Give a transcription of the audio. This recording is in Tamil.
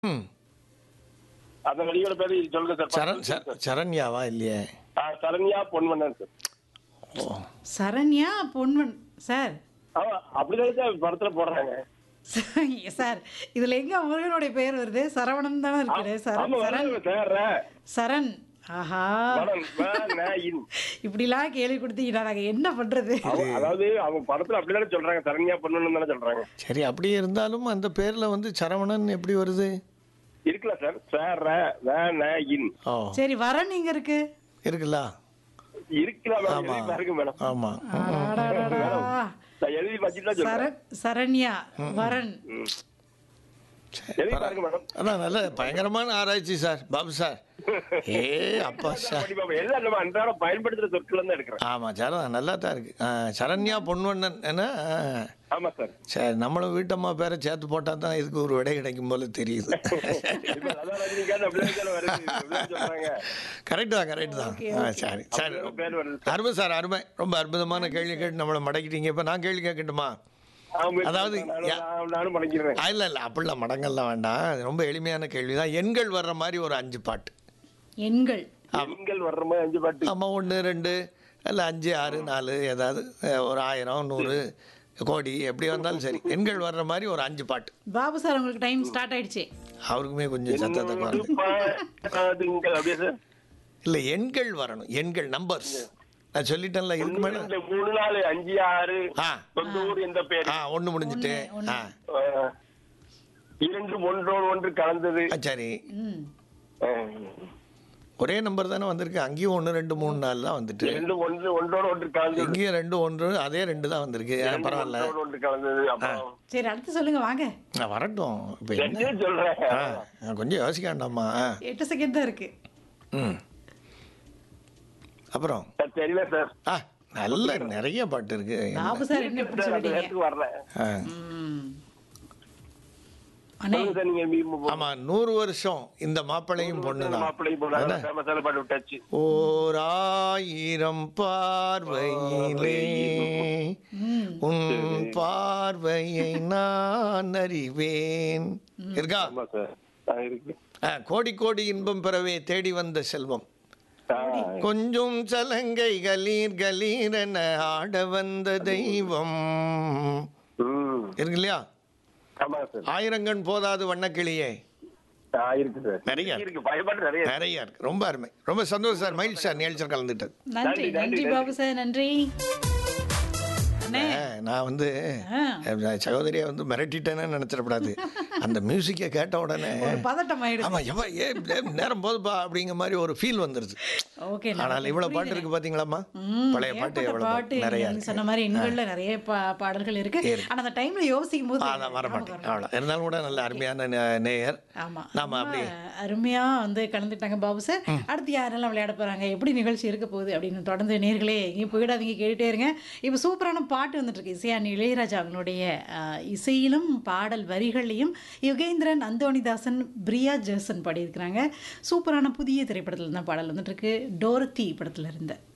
ம் அந்த நடிகரோட பேரு சொல்லுங்க சார் சரண் ச- சரண்யாவா இல்லையே ஆ, சரண்யா பொன்வண்ணன் சார் ஓ சரண்யா பொன்வன் சார் ஆமா அப்படிதான் சார் படத்துல போடுறாங்க சார் இதுல எங்க முருகனுடைய பெயர் வருது சரவணன் தானே இருக்குது சரண் ஆமா சரண் வராங்க சார் சரண் ஆஹா படம் வ, ந, இன். இப்படிலாம் கேள்வி கொடுத்தீங்கன்னா நாங்க என்ன பண்றது அவ- அதாவது அவங்க படத்துல அப்படிதானே சொல்றாங்க சரண்யா பொன்வண்ணன் தானே சொல்றாங்க சரி அப்படி இருந்தாலும் அந்த பேர்ல வந்து சரவணன் எப்படி வருது இருக்குல்ல சார் சார் வ, ந, இன் ஓ சரி வரன் இங்க இருக்கு இருக்குல்ல இருக்கலாம் மேடம் ஆமா. எழுதி பாருங்க மேடம் ஆமா அடாடாடா. நான் எழுதி வச்சுட்டு தான் சொல்றேன் சரண் சரண்யா வரன் எழுதி பாருங்க மேடம் அதான் நல்ல பயங்கரமான ஆராய்ச்சி சார் பாபு சார் ஏ அப்பா சார் படி பாப்போம். எல்லாம் நம்ம அன்றாட பயன்படுத்துற சொற்கள் தான் எடுக்கிறேன் ஆமா சரண் நல்லா தான் இருக்கு ஆ, சரண்யா பொன்வண்ணன் என்ன ஆ. ஆமா சார் சரி நம்மளும் வீட்டம்மா பேரை சேர்த்து போட்டால் தான் இதுக்கு ஒரு விடை கிடைக்கும் போல தெரியுது இப்ப அதான் ரஜினிகாந்த் அப்படிதான் சார் வருது அப்படிதான் சொல்றாங்க கரெக்டு தான் கரெக்டு தான் ஆ சரி சரி அப்படிதான் பேர் வருது அருமை சார் அருமை ரொம்ப அற்புதமான கேள்வி கேட்டு நம்மளை மடக்கிட்டீங்க இப்போ நான் கேள்வி கேட்கட்டுமா ஆமா, அதாவது நானும் யா- நானும் நானும் பண்ணிக்கிறேன் ஆ, இல்லை இல்லை அப்படிலாம் மடங்கள்லாம் வேண்டாம் அது ரொம்ப எளிமையான கேள்வி தான் எண்கள் வர்ற மாதிரி ஒரு அஞ்சு பாட்டு எண்கள் பெண்கள் வர்ற மாதிரி அஞ்சு பாட்டு ஆமாம் ஒன்று ரெண்டு இல்லை அஞ்சு ஆறு நாலு ஏதாவது அஹ், ஒரு ஆயிரம் நூறு கோடி எப்படி வந்தாலும் சரி எண்கள் வர்ற மாதிரி ஒரு அஞ்சு பாட்டு பாபு சார் உங்களுக்கு டைம் ஸ்டார்ட் ஆயிடுச்சு அவருக்குமே கொஞ்சம் சத்தத்தை குறைந்து பாட்டுங்கள் அப்படியே சார் இல்லை எண்கள் வரணும் எண்கள் நம்பர்ஸ் நான் சொல்லிட்டேன்ல இதுக்கு மேலே இந்த மூணு நாலு அஞ்சு ஆறு ஆ தொண்ணூறு எந்த பேர் ஆ ஒன்று முடிஞ்சிட்டு ஆ ஆஹ், இரண்டு ஒன்றோடு ஒன்று கலந்தது ஆ, சரி ம் ஆஹ், ஒரே நம்பர் தானே வந்திருக்கு அங்கேயும் ஒன்று ரெண்டு மூணு நாள் தான் வந்துட்டு இரண்டு ஒன்று ஒன்றோடு ஒன்று கலந்தது இங்கேயும் ரெண்டு ஒன்று அதே ரெண்டு தான் வந்திருக்கு ஆ, இரண்டு பரவாயில்ல ஒன்றோடு ஒன்று கலந்தது அப்புறம் சரி அடுத்து சொல்லுங்க வாங்க நான் வரட்டும் இப்போ என்ன ரெண்டே சொல்றேன் ஆ நான் கொஞ்சம் யோசிக்க வேண்டாமா ஆ எட்டு செகண்ட் தான் இருக்கு ம் அப்புறம் சார் தெரியல சார் ஆ நல்ல நிறைய பாட்டு இருக்கு பாபு சார் என்ன இப்படி சார், அந்த சொல்லிட்டீங்க நேரத்துக்கு வரல ஆ. ம். அண்ணே சொல்லுங்க சார் நீங்க மீ- ஆமா நூறு வருஷம் இந்த மாப்பிள்ளையும் பொண்ணு தான் மாப்பிள்ளை போனாங்க ஃபேமஸான பாட்டு விட்டாச்சு ஓர் ஆயிரம் பார்வையிலே உன் பார்வையை நான் அறிவேன் இருக்கா ஆமா சார் ஆ, இருக்கு ஆ, கோடி கோடி இன்பம் பெறவே தேடி வந்த செல்வம் ஆ, கொஞ்சம் சலங்கை கலீர் கலீர் என ஆட வந்த தெய்வம் ம் இருக்கு இல்லையா ஆமா சார் ஆயிரங்கண் போதாது வண்ணக்கிளியே ஆ, இருக்கு சார் நிறைய இருக்கு பயப்பாட்டு நிறைய இருக்கு. நிறைய இருக்கு ரொம்ப அருமை ரொம்ப சந்தோஷம் சார் மயில் சார் நிகழ்ச்சியில் கலந்துட்டது நன்றி நன்றி பாபு சார் நன்றி அண்ணே ஆ, நான் வந்து ஆ. என் சகோதரியை வந்து மிரட்டிட்டேன்னு நினைச்சிடக்கூடாது அந்த மியூசிக்கை கேட்ட உடனே ஒரு பதட்டம் ஆயிடுது ஆமா எவ ஏ ஏ, நேரம் போதுப்பா அப்படிங்கிற மாதிரி ஒரு ஃபீல் வந்துருது ஓகே ஆனால் இவ்வளவு பாட்டு இருக்கு பாத்தீங்களா பழைய பாட்டு ஏகப்பட்ட எவ்வளவு பாட்டு பாட்டு நிறைய நீங்க இருக்கு சொன்ன மாதிரி எண்கள்ல நிறைய பா- பாடல்கள் இருக்கு ஆனா அந்த டைம்ல யோசிக்கும் போது அதான் வரமாட்டேன் அவ்வளோ இருந்தாலும் கூட நல்ல அருமையான நே- நேயர் ஆமா நாம ரொம்ப அப்படியே அருமையா வந்து கலந்துட்டாங்க பாபு சார் அடுத்து யாரெல்லாம் விளையாட போறாங்க எப்படி நிகழ்ச்சி இருக்க போகுது அப்படின்னு தொடர்ந்து நேர்களே எங்கேயும் போயிடாதீங்க கேட்டுட்டே இருங்க இப்போ சூப்பரான பாட்டு வந்துட்டு இருக்கு இசையானி இளையராஜா அவங்களுடைய ஆஹ், இசையிலும் பாடல் வரிகளையும் யுகேந்திரன் அந்தோணிதாசன் பிரியா ஜெர்சன் பாடியிருக்கிறாங்க சூப்பரான புதிய திரைப்படத்தில் தான் பாடல் வந்துட்டு இருக்கு டோரத்தி படத்துல இருந்து